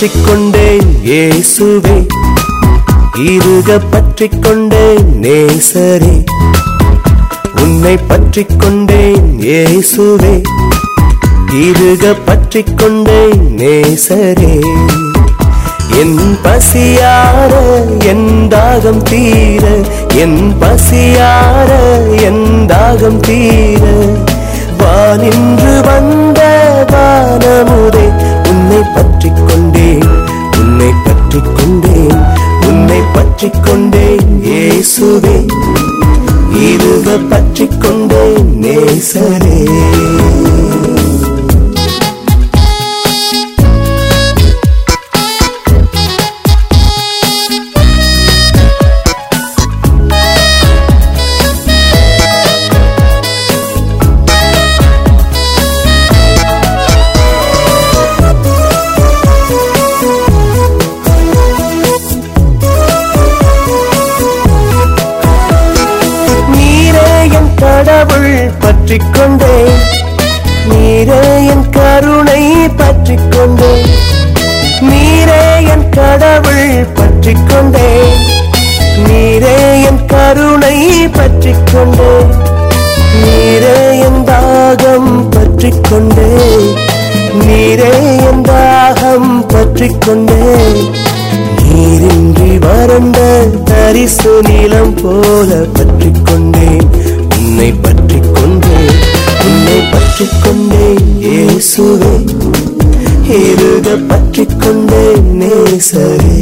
பற்றிக் கொண்டேன் இயேசுவே இருக பற்றிக் கொண்டேன் நேசரே உன்னை பற்றிக் கொண்டேன் இயேசுவே இருக பற்றிக் கொண்டேன் நேசரே என் பசியார என் தாகம் தீர என் பசியார என் தாகம் தீர வானின்று வந்த வானமுதே உன்னை பற்றிக் கொண்டேன் உன்னை பற்றிக் கொண்டேன் உன்னை பற்றிக் கொண்டேன் இயேசுவே இருக பற்றிக் கொண்டேன் நேசரே நீரே என் கடவுள் பற்றிக் கொண்டேன் நீரே என் கருணை பற்றிக் கொண்டேன் நீரே என் கடவுள் பற்றிக் கொண்டேன் நீரே என் கருணை பற்றிக் கொண்டேன் நீரே என் தாகம் பற்றிக் கொண்டேன் நீரே என் தாகம் பற்றிக் கொண்டேன் நீரின்றி வறண்ட தரிசு நீளம் போல பற்றிக் கொண்டேன் உன்னை பற்றிக் கொண்டேன் உன்னை பற்றிக் கொண்டேன் இயேசுவே இருக பற்றிக் கொண்டேன் நேசரே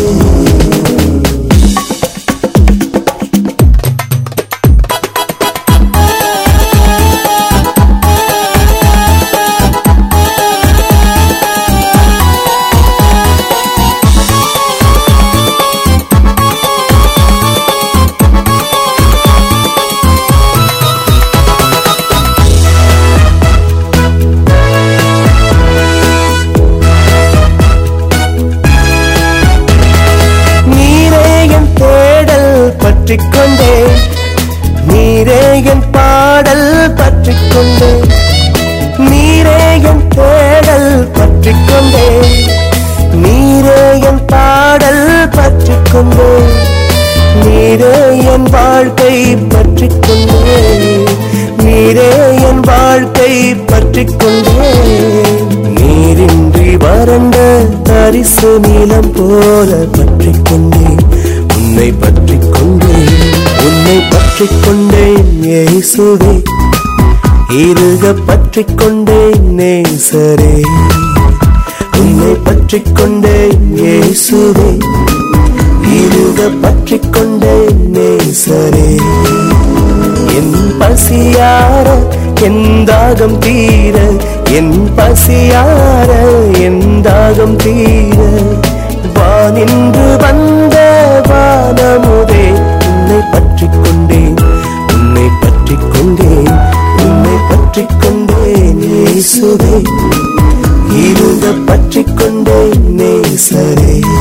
நீரே என் தேடல் பற்றிக் கொண்டேன் நீரே என் பாடல் பற்றிக் கொண்டேன் நீரே என் தேடல் பற்றிக் கொண்டேன் நீரே என் பாடல் பற்றிக் கொண்டேன் நீரே என் வாழ்க்கை பற்றிக் கொண்டேன் நீரே என் வாழ்க்கை பற்றிக் கொண்டேன் நீரின்றி வறண்ட தரிசு நீளம் போல பற்றிக் கொண்டேன் உன்னை பற்றிக் கொண்டேன் உன்னை பற்றிக் கொண்டேன் இயேசுவே இருக பற்றிக் கொண்டேன் நேசரே உன்னை பற்றிக் கொண்டேன் இயேசுவே இருக பற்றிக் கொண்டேன் நேசரே என் பசியார என் தாகம் தீர என் பசியார என் தாகம் தீர வானின்று வந்த வானமுதே உன்னை பற்றிக் கொண்டேன் உன்னை பற்றிக் கொண்டேன் உன்னை பற்றிக் கொண்டேன் இயேசுவே இருக பற்றிக் கொண்டேன் நேசரே